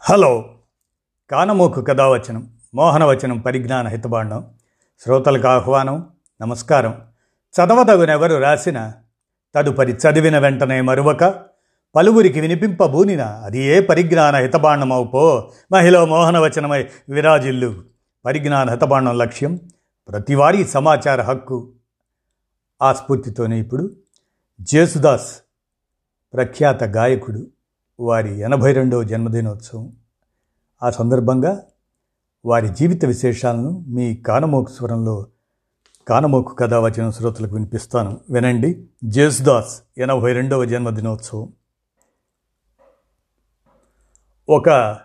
hello కానమోకు కథావచనం మోహనవచనం పరిజ్ఞాన హితబాండం శ్రోతలకు ఆహ్వానం నమస్కారం చదవదగునెవరు రాసిన తదుపరి చదివిన వెంటనే మరువక పలువురికి వినిపింపబూనిన అది ఏ పరిజ్ఞాన హితబాండమవుపో మహిళ మోహనవచనమై విరాజిల్లు పరిజ్ఞాన హితబాండం లక్ష్యం ప్రతివారీ సమాచార హక్కు ఆ స్ఫూర్తితోనే ఇప్పుడు జేసుదాస్ ప్రఖ్యాత గాయకుడు వారి ఎనభై రెండవ జన్మదినోత్సవం ఆ సందర్భంగా వారి జీవిత విశేషాలను మీ కానమోకు స్వరంలో కానమోకు కథ వచ్చిన శ్రోతలకు వినిపిస్తాను వినండి జేసుదాస్ ఎనభై రెండవ జన్మదినోత్సవం ఒక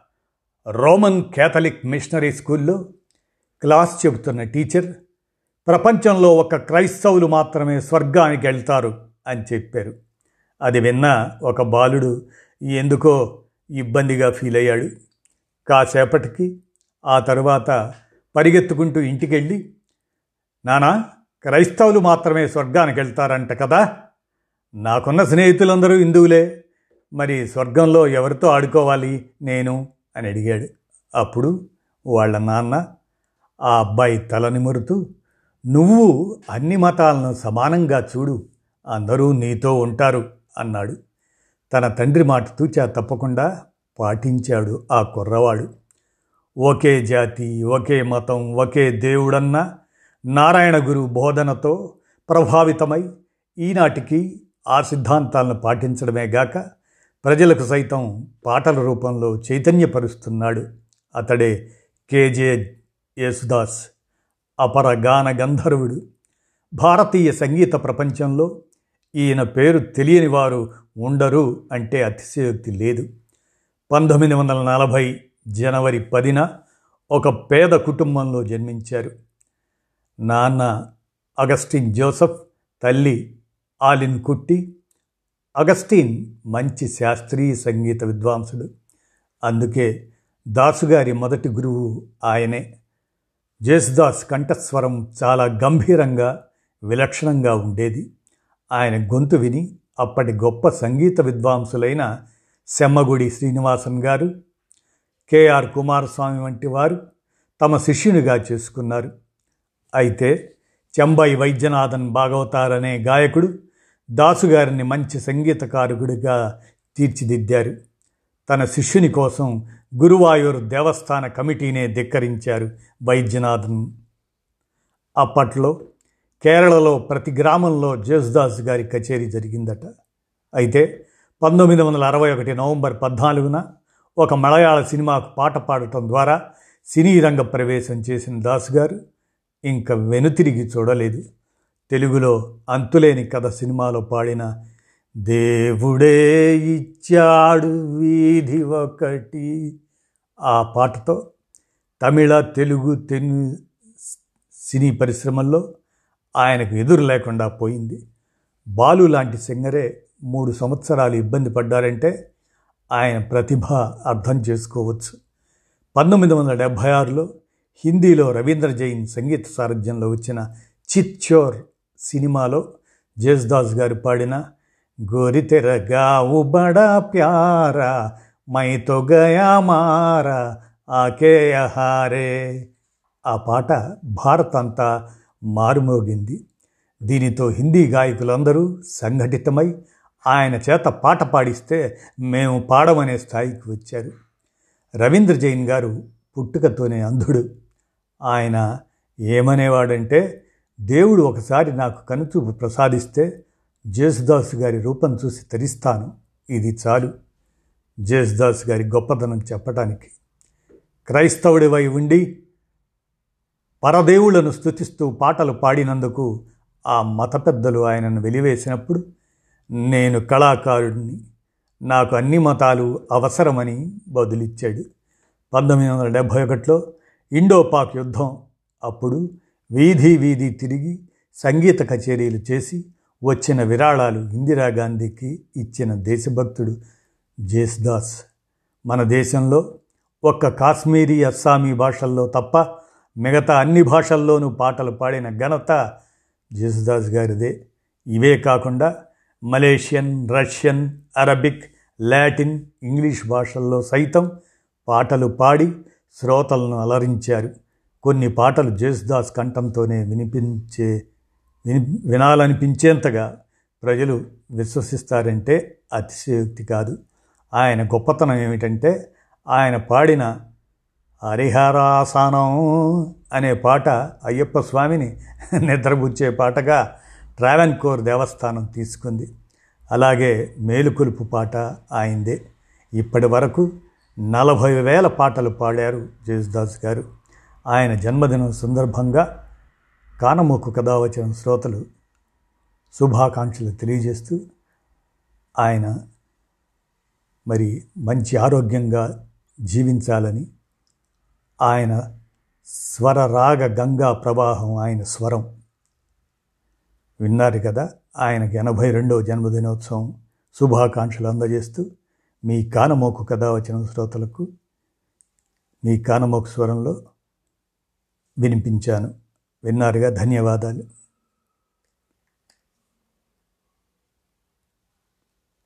రోమన్ క్యాథలిక్ మిషనరీ స్కూల్లో క్లాస్ చెబుతున్న టీచర్ ప్రపంచంలో ఒక క్రైస్తవులు మాత్రమే స్వర్గానికి వెళ్తారు అని చెప్పారు అది విన్న ఒక బాలుడు ఎందుకో ఇబ్బందిగా ఫీల్ అయ్యాడు కాసేపటికి ఆ తరువాత పరిగెత్తుకుంటూ ఇంటికెళ్ళి నానా క్రైస్తవులు మాత్రమే స్వర్గానికి వెళ్తారంట కదా నాకున్న స్నేహితులందరూ హిందువులే మరి స్వర్గంలో ఎవరితో ఆడుకోవాలి నేను అని అడిగాడు అప్పుడు వాళ్ళ నాన్న ఆ అబ్బాయి తల నిమురుతూ నువ్వు అన్ని మతాలను సమానంగా చూడు అందరూ నీతో ఉంటారు అన్నాడు తన తండ్రి మాట తూచా తప్పకుండా పాటించాడు ఆ కుర్రవాడు ఒకే జాతి ఒకే మతం ఒకే దేవుడన్న నారాయణ గురు బోధనతో ప్రభావితమై ఈనాటికి ఆ సిద్ధాంతాలను పాటించడమే గాక ప్రజలకు సైతం పాటల రూపంలో చైతన్యపరుస్తున్నాడు అతడే కేజే యేసుదాస్ అపర గాన గంధర్వుడు భారతీయ సంగీత ప్రపంచంలో ఈయన పేరు తెలియని వారు ఉండరు అంటే అతిశయోక్తి లేదు పంతొమ్మిది వందల నలభై జనవరి పదిన ఒక పేద కుటుంబంలో జన్మించారు నాన్న అగస్టిన్ జోసఫ్ తల్లి ఆలిన్ కుట్టి అగస్టిన్ మంచి శాస్త్రీయ సంగీత విద్వాంసుడు అందుకే దాసుగారి మొదటి గురువు ఆయనే జేసుదాస్ కంఠస్వరం చాలా గంభీరంగా విలక్షణంగా ఉండేది ఆయన గొంతు విని అప్పటి గొప్ప సంగీత విద్వాంసులైన సెమ్మగుడి శ్రీనివాసన్ గారు కేఆర్ కుమారస్వామి వంటి వారు తమ శిష్యునిగా చేసుకున్నారు అయితే చెంబై వైద్యనాథన్ భాగవతారనే గాయకుడు దాసుగారిని మంచి సంగీతకారకుడిగా తీర్చిదిద్దారు తన శిష్యుని కోసం గురువాయూర్ దేవస్థాన కమిటీనే ధిక్కరించారు వైద్యనాథన్ అప్పట్లో కేరళలో ప్రతి గ్రామంలో జేసుదాస్ గారి కచేరీ జరిగిందట అయితే పంతొమ్మిది వందల అరవై ఒకటి నవంబర్ పద్నాలుగున ఒక మలయాళ సినిమాకు పాట పాడటం ద్వారా సినీ రంగ ప్రవేశం చేసిన దాస్ గారు ఇంకా వెనుతిరిగి చూడలేదు తెలుగులో అంతులేని కథ సినిమాలో పాడిన దేవుడే ఇచ్చాడు వీధి ఒకటి ఆ పాటతో తమిళ తెలుగు తెను సినీ పరిశ్రమల్లో ఆయనకు ఎదురు లేకుండా పోయింది బాలు లాంటి సింగరే మూడు సంవత్సరాలు ఇబ్బంది పడ్డారంటే ఆయన ప్రతిభ అర్థం చేసుకోవచ్చు పంతొమ్మిది వందల డెబ్భై ఆరులో హిందీలో రవీంద్ర జైన్ సంగీత సారథ్యంలో వచ్చిన చిచ్చోర్ సినిమాలో జేస్దాస్ గారు పాడిన గోరితెరగా ఉబడా ప్యారా మైతో గయా మారా ఆకే హారే ఆ పాట భారత్ అంతా మారుమోగింది దీనితో హిందీ గాయకులందరూ సంఘటితమై ఆయన చేత పాట పాడిస్తే మేము పాడమనే స్థాయికి వచ్చారు రవీంద్ర జైన్ గారు పుట్టుకతోనే అంధుడు ఆయన ఏమనేవాడంటే దేవుడు ఒకసారి నాకు కనుచూపు ప్రసాదిస్తే జేసుదాస్ గారి రూపం చూసి తరిస్తాను ఇది చాలు జేసుదాస్ గారి గొప్పతనం చెప్పటానికి క్రైస్తవుడివై ఉండి పరదేవులను స్థుతిస్తూ పాటలు పాడినందుకు ఆ మత పెద్దలు ఆయనను వెలివేసినప్పుడు నేను కళాకారుడిని నాకు అన్ని మతాలు అవసరమని బదులిచ్చాడు పంతొమ్మిది వందల డెబ్భై ఒకటిలో ఇండో పాక్ యుద్ధం అప్పుడు వీధి వీధి తిరిగి సంగీత కచేరీలు చేసి వచ్చిన విరాళాలు ఇందిరాగాంధీకి ఇచ్చిన దేశభక్తుడు జేసుదాస్ మన దేశంలో ఒక్క కాశ్మీరీ అస్సామీ భాషల్లో తప్ప మిగతా అన్ని భాషల్లోనూ పాటలు పాడిన ఘనత జేసుదాస్ గారిదే ఇవే కాకుండా Malaysian Russian Arabic Latin English భాషల్లో సైతం పాటలు పాడి శ్రోతలను అలరించారు కొన్ని పాటలు జేసుదాస్ కంఠంతోనే వినిపించే విని వినాలనిపించేంతగా ప్రజలు విశ్వసిస్తారంటే అతిశయోక్తి కాదు ఆయన గొప్పతనం ఏమిటంటే ఆయన పాడిన హరిహరాసనం అనే పాట అయ్యప్ప స్వామిని నిద్రపుచ్చే పాటగా ట్రావెన్కోర్ దేవస్థానం తీసుకుంది అలాగే మేలుకొలుపు పాట ఆయిందే ఇప్పటి వరకు నలభై వేల పాటలు పాడారు జేసుదాస్ గారు ఆయన జన్మదినం సందర్భంగా కానమోకు కథ వచ్చిన శ్రోతలు శుభాకాంక్షలు తెలియజేస్తూ ఆయన మరి మంచి ఆరోగ్యంగా జీవించాలని ఆయన స్వర రాగ గంగా ప్రవాహం ఆయన స్వరం విన్నారు కదా ఆయనకి ఎనభై రెండవ జన్మదినోత్సవం శుభాకాంక్షలు అందజేస్తూ మీ కానమోకు కథ వచ్చిన శ్రోతలకు మీ కానమోకు స్వరంలో వినిపించాను విన్నారుగా ధన్యవాదాలు